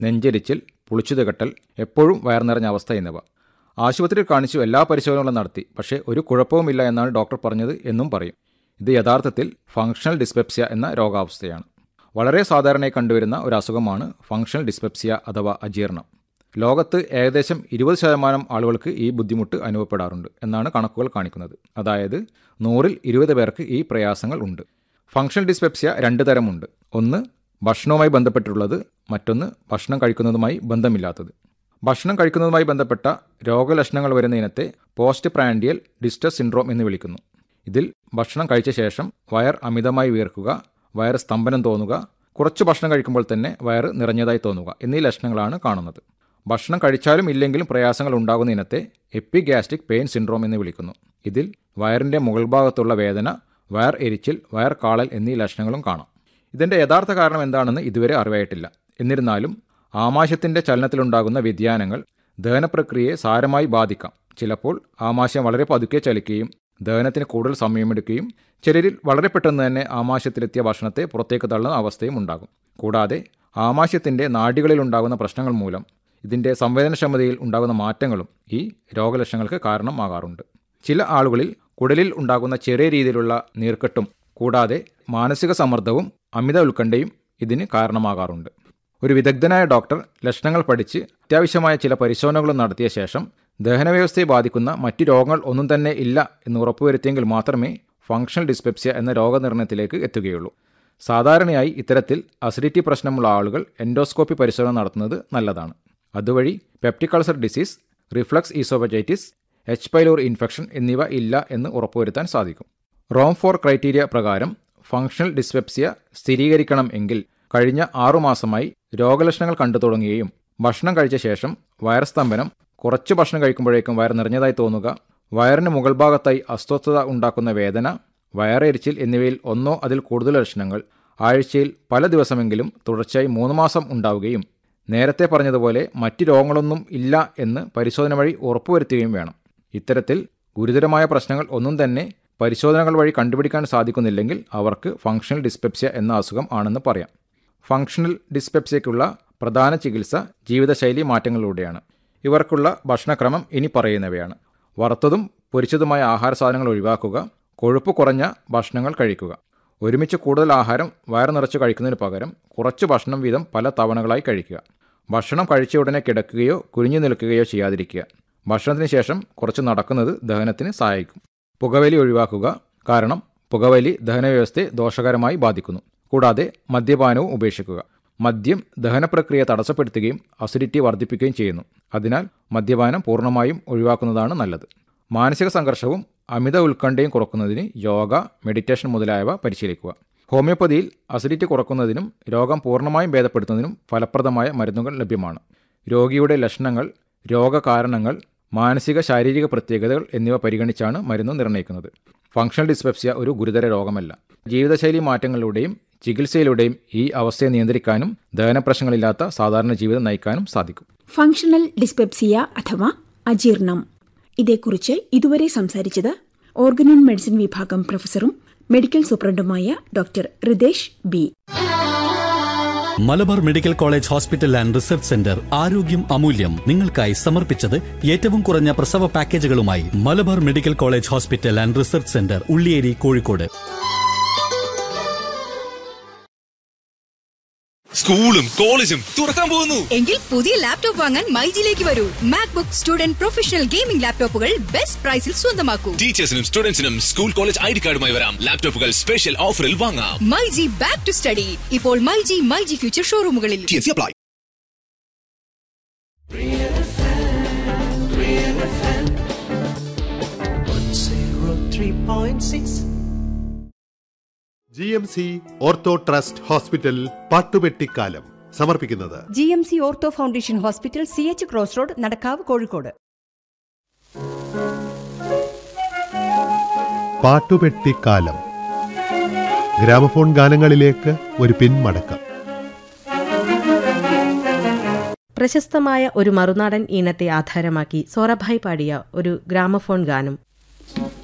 നെഞ്ചരിച്ചിൽ പുളിച്ചു തികട്ടൽ എപ്പോഴും വയർ നിറഞ്ഞ അവസ്ഥ എന്നിവ ആശുപത്രിയിൽ കാണിച്ചു എല്ലാ പരിശോധനകളും നടത്തി പക്ഷേ ഒരു കുഴപ്പവുമില്ല എന്നാണ് ഡോക്ടർ പറഞ്ഞത് എന്നും പറയും ഇത് യഥാർത്ഥത്തിൽ ഫങ്ഷണൽ ഡിസ്പെപ്സിയ എന്ന രോഗാവസ്ഥയാണ് വളരെ സാധാരണയായി കണ്ടുവരുന്ന ഒരു അസുഖമാണ് ഫങ്ഷണൽ ഡിസ്പെപ്സിയ അഥവാ അജീർണം ലോകത്ത് ഏകദേശം ഇരുപത് ശതമാനം ആളുകൾക്ക് ഈ ബുദ്ധിമുട്ട് അനുഭവപ്പെടാറുണ്ട് എന്നാണ് കണക്കുകൾ കാണിക്കുന്നത് അതായത് നൂറിൽ ഇരുപത് പേർക്ക് ഈ പ്രയാസങ്ങൾ ഉണ്ട് ഫങ്ഷണൽ ഡിസ്പെപ്സിയ രണ്ട് തരമുണ്ട് ഒന്ന് ഭക്ഷണവുമായി ബന്ധപ്പെട്ടുള്ളത് മറ്റൊന്ന് ഭക്ഷണം കഴിക്കുന്നതുമായി ബന്ധമില്ലാത്തത് ഭക്ഷണം കഴിക്കുന്നതുമായി ബന്ധപ്പെട്ട രോഗലക്ഷണങ്ങൾ വരുന്ന ഇനത്തെ പോസ്റ്റ് പ്രാൻഡിയൽ ഡിസ്റ്റസ് സിൻഡ്രോം എന്ന് വിളിക്കുന്നു ഇതിൽ ഭക്ഷണം കഴിച്ച ശേഷം വയർ അമിതമായി വീർക്കുക വയർ സ്തംഭനം തോന്നുക കുറച്ച് ഭക്ഷണം കഴിക്കുമ്പോൾ തന്നെ വയറ് നിറഞ്ഞതായി തോന്നുക എന്നീ ലക്ഷണങ്ങളാണ് കാണുന്നത് ഭക്ഷണം കഴിച്ചാലും ഇല്ലെങ്കിലും പ്രയാസങ്ങൾ ഉണ്ടാകുന്ന ഇനത്തെ എപ്പിഗ്യാസ്ട്രിക് പെയിൻ സിൻഡ്രോം എന്ന് വിളിക്കുന്നു ഇതിൽ വയറിൻ്റെ മുകൾ ഭാഗത്തുള്ള വേദന വയർ എരിച്ചിൽ വയർ കാളൽ എന്നീ ലക്ഷണങ്ങളും കാണാം ഇതിൻ്റെ യഥാർത്ഥ കാരണം എന്താണെന്ന് ഇതുവരെ അറിവായിട്ടില്ല എന്നിരുന്നാലും ആമാശയത്തിൻ്റെ ചലനത്തിലുണ്ടാകുന്ന വ്യതിയാനങ്ങൾ ദഹനപ്രക്രിയയെ സാരമായി ബാധിക്കാം ചിലപ്പോൾ ആമാശയം വളരെ പതുക്കെ ചലിക്കുകയും ദഹനത്തിന് കൂടുതൽ സമയമെടുക്കുകയും ചിലരിൽ വളരെ പെട്ടെന്ന് തന്നെ ആമാശയത്തിലെത്തിയ ഭക്ഷണത്തെ പുറത്തേക്ക് തള്ളുന്ന അവസ്ഥയും ഉണ്ടാകും കൂടാതെ ആമാശയത്തിൻ്റെ നാഡികളിൽ ഉണ്ടാകുന്ന പ്രശ്നങ്ങൾ മൂലം ഇതിൻ്റെ സംവേദനക്ഷമതയിൽ ഉണ്ടാകുന്ന മാറ്റങ്ങളും ഈ രോഗലക്ഷണങ്ങൾക്ക് കാരണമാകാറുണ്ട് ചില ആളുകളിൽ കുടലിൽ ഉണ്ടാകുന്ന ചെറിയ രീതിയിലുള്ള നീർക്കെട്ടും കൂടാതെ മാനസിക സമ്മർദ്ദവും അമിത ഉത്കണ്ഠയും ഇതിന് കാരണമാകാറുണ്ട് ഒരു വിദഗ്ധനായ ഡോക്ടർ ലക്ഷണങ്ങൾ പഠിച്ച് അത്യാവശ്യമായ ചില പരിശോധനകളും നടത്തിയ ശേഷം ദഹനവ്യവസ്ഥയെ ബാധിക്കുന്ന മറ്റു രോഗങ്ങൾ ഒന്നും തന്നെ ഇല്ല എന്ന് ഉറപ്പുവരുത്തിയെങ്കിൽ മാത്രമേ ഫങ്ഷണൽ ഡിസ്പെപ്സിയ എന്ന രോഗനിർണയത്തിലേക്ക് എത്തുകയുള്ളൂ സാധാരണയായി ഇത്തരത്തിൽ അസിഡിറ്റി പ്രശ്നമുള്ള ആളുകൾ എൻഡോസ്കോപ്പി പരിശോധന നടത്തുന്നത് നല്ലതാണ് അതുവഴി peptic ulcer disease reflux oesophagitis H pylori infection എന്നിവ ഇല്ല എന്ന് ഉറപ്പുവരുത്താൻ സാധിക്കും റോം ഫോർ ക്രൈറ്റീരിയ പ്രകാരം ഫങ്ഷണൽ ഡിസ്പെപ്സിയ സ്ഥിരീകരിക്കണം എങ്കിൽ കഴിഞ്ഞ ആറുമാസമായി രോഗലക്ഷണങ്ങൾ കണ്ടു തുടങ്ങുകയും ഭക്ഷണം കഴിച്ച ശേഷം വയർ സ്തംഭനം കുറച്ച് ഭക്ഷണം കഴിക്കുമ്പോഴേക്കും വയർ നിറഞ്ഞതായി തോന്നുക വയറിന് മുകൾ ഭാഗത്തായി അസ്വസ്ഥത ഉണ്ടാക്കുന്ന വേദന വയറെരിച്ചിൽ എന്നിവയിൽ ഒന്നോ അതിൽ കൂടുതൽ ലക്ഷണങ്ങൾ ആഴ്ചയിൽ പല ദിവസമെങ്കിലും തുടർച്ചയായി മൂന്ന് മാസം ഉണ്ടാവുകയും നേരത്തെ പറഞ്ഞതുപോലെ മറ്റ് രോഗങ്ങളൊന്നും ഇല്ല എന്ന് പരിശോധന വഴി ഉറപ്പുവരുത്തുകയും വേണം ഇത്തരത്തിൽ ഗുരുതരമായ പ്രശ്നങ്ങൾ ഒന്നും തന്നെ പരിശോധനകൾ വഴി കണ്ടുപിടിക്കാൻ സാധിക്കുന്നില്ലെങ്കിൽ അവർക്ക് ഫങ്ഷണൽ ഡിസ്പെപ്സിയ എന്ന അസുഖം ആണെന്ന് പറയാം ഫങ്ഷണൽ ഡിസ്പെപ്സിയയ്ക്കുള്ള പ്രധാന ചികിത്സ ജീവിതശൈലി മാറ്റങ്ങളിലൂടെയാണ് ഇവർക്കുള്ള ഭക്ഷണക്രമം ഇനി പറയുന്നവയാണ് വറുത്തതും പൊരിച്ചതുമായ ആഹാര സാധനങ്ങൾ ഒഴിവാക്കുക കൊഴുപ്പ് കുറഞ്ഞ ഭക്ഷണങ്ങൾ കഴിക്കുക ഒരുമിച്ച് കൂടുതൽ ആഹാരം വയറ് നിറച്ച് കഴിക്കുന്നതിന് പകരം കുറച്ച് ഭക്ഷണം വീതം പല തവണകളായി കഴിക്കുക ഭക്ഷണം കഴിച്ച ഉടനെ കിടക്കുകയോ കുനിഞ്ഞു നിൽക്കുകയോ ചെയ്യാതിരിക്കുക ഭക്ഷണത്തിന് ശേഷം കുറച്ച് നടക്കുന്നത് ദഹനത്തിന് സഹായിക്കും പുകവലി ഒഴിവാക്കുക കാരണം പുകവലി ദഹനവ്യവസ്ഥയെ ദോഷകരമായി ബാധിക്കുന്നു കൂടാതെ മദ്യപാനവും ഉപേക്ഷിക്കുക മദ്യം ദഹനപ്രക്രിയ തടസ്സപ്പെടുത്തുകയും അസിഡിറ്റി വർദ്ധിപ്പിക്കുകയും ചെയ്യുന്നു അതിനാൽ മദ്യപാനം പൂർണ്ണമായും ഒഴിവാക്കുന്നതാണ് നല്ലത് മാനസിക സംഘർഷവും അമിത ഉത്കണ്ഠയും കുറക്കുന്നതിന് യോഗ മെഡിറ്റേഷൻ മുതലായവ പരിശീലിക്കുക ഹോമിയോപ്പതിയിൽ അസിഡിറ്റി കുറക്കുന്നതിനും രോഗം പൂർണ്ണമായും ഭേദപ്പെടുത്തുന്നതിനും ഫലപ്രദമായ മരുന്നുകൾ ലഭ്യമാണ് രോഗിയുടെ ലക്ഷണങ്ങൾ രോഗകാരണങ്ങൾ മാനസിക ശാരീരിക പ്രത്യേകതകൾ എന്നിവ പരിഗണിച്ചാണ് മരുന്ന് നിർണ്ണയിക്കുന്നത് ഫങ്ഷണൽ ഡിസ്പെപ്സിയ ഒരു ഗുരുതര രോഗമല്ല ജീവിതശൈലി മാറ്റങ്ങളിലൂടെയും ചികിത്സയിലൂടെയും ഈ അവസ്ഥയെ നിയന്ത്രിക്കാനും ദഹനപ്രശ്നങ്ങളില്ലാത്ത സാധാരണ ജീവിതം നയിക്കാനും സാധിക്കും ഫങ്ഷണൽ ഡിസ്പെപ്സിയ അഥവാ അജീർണം ഇതേക്കുറിച്ച് ഇതുവരെ സംസാരിച്ചത് ഓർഗനോൺ മെഡിസിൻ വിഭാഗം പ്രൊഫസറും മെഡിക്കൽ സൂപ്രണ്ടുമായ doctor Ritesh B Malabar medical college hospital and research centre ആരോഗ്യം അമൂല്യം നിങ്ങൾക്കായി സമർപ്പിച്ചത് ഏറ്റവും കുറഞ്ഞ പ്രസവ പാക്കേജുകളുമായി Malabar medical college hospital and research centre Ulliyeri Kozhikode സ്കൂളും കോളേജും തുറക്കാൻ പോകുന്നു എങ്കിൽ പുതിയ ലാപ്ടോപ്പ് വാങ്ങാൻ മൈജിലേക്ക് വരൂ മാക്ബുക്ക് സ്റ്റുഡന്റ് പ്രൊഫഷണൽ ഗെയിമിംഗ് ലാപ്ടോപ്പുകൾ ബെസ്റ്റ് പ്രൈസിൽ സ്വന്തമാക്കൂ ടീച്ചേഴ്സിനും സ്റ്റുഡൻസിനും സ്കൂൾ കോളേജ് ഐ ഡി കാർഡുമായി വരാം ലാപ്ടോപ്പുകൾ സ്പെഷ്യൽ ഓഫറിൽ വാങ്ങാം മൈജി ബാക്ക് ടു സ്റ്റഡി ഇപ്പോൾ മൈജി മൈജി ഫ്യൂച്ചർ ഷോറൂമുകളിൽ apply G M C ortho trust hospital പാട്ടുപെട്ടിക്കാലം സമർപ്പിക്കുന്നത് G M C ortho foundation hospital C H cross road Nadakkavu Kozhikode പാട്ടുപെട്ടിക്കാലം ഗ്രാമഫോൺ ഗാനങ്ങളിലേക്ക് ഒരു പിന്മടക്കം പ്രശസ്തമായ ഒരു മറുനാടൻ ഈണത്തെ ആധാരമാക്കി സോറഭായ് പാടിയ ഒരു ഗ്രാമഫോൺ ഗാനം